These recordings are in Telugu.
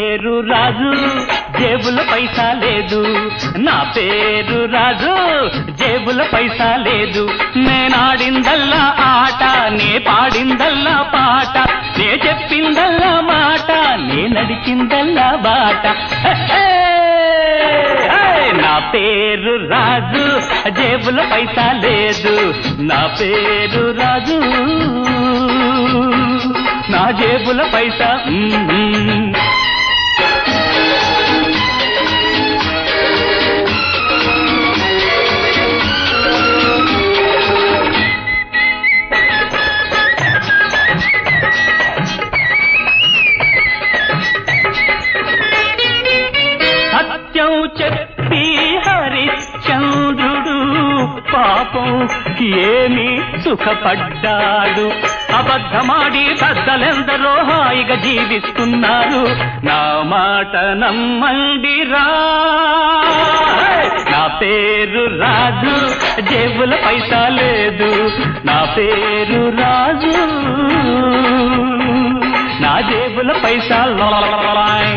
పేరు రాజు జేబుల పైసా లేదు నా పేరు రాజు జేబుల పైసా లేదు నేనాడిందల్లా ఆట నే పాడిందల్లా పాట నే చెప్పిందల్లా మాట నే నడిచిందల్లా బాట హే, హే! హే! నా పేరు రాజు జేబుల పైసా లేదు నా పేరు రాజు నా జేబుల పైసా మ్మ్. సత్యం చెప్పి హరిశ్చంద్రుడు పాపం ఏమి సుఖపడ్డాడు అబద్ధమాడి పెద్దలెందరో హాయిగా జీవిస్తున్నారు నా మాట నమ్మండిరా నా పేరు రాజు జేబుల పైసా లేదు నా పేరు రాజు నా జేబుల పైసా లాయ్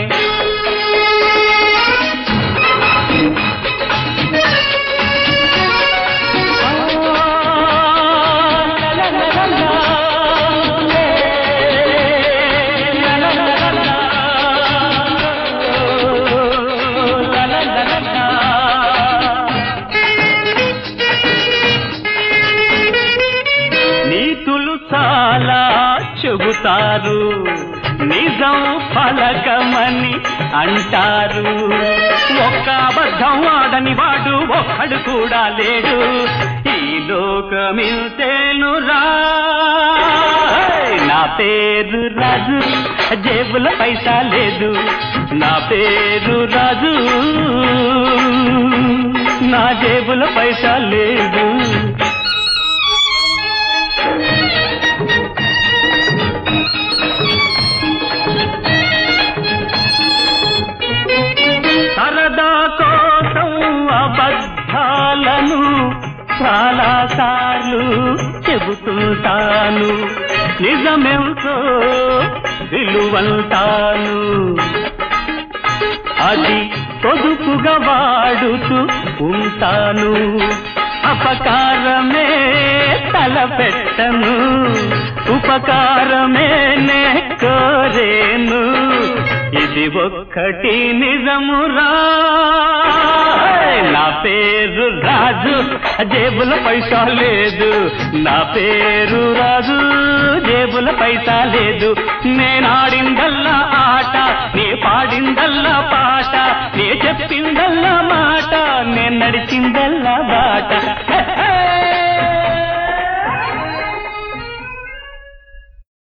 నీతులు చాలా చెబుతారు నిజం ఫలకమని అంటారు ఒక్క అబద్ధం ఆడని వాడు ఒక్కడు కూడా లేడు ఈ లోకమిల్తేను రా నా పేరు రాజు జేబుల పైసా లేదు నా పేరు రాజు నా జేబుల పైసా లేదు సరదా కోసం అబద్ధాలను చాలా సార్లు చెబుతుంటాను నిజమెంతో విలువంటాను అది పొదుపుగా వాడుతూ ఉంటాను అపకారమే తలపెట్టను ఉపకారమే నే కోరేను ఇది ఒక్కటి నిజమురా నా పేరు రాజు జేబుల పైసా లేదు నా పేరు రాజు జేబుల పైసా లేదు నేనాడిందల్లా ఆట నే పాడిందల్లా పాట నే చెప్పిందల్లా మాట నే నడిచిందల్లా బాట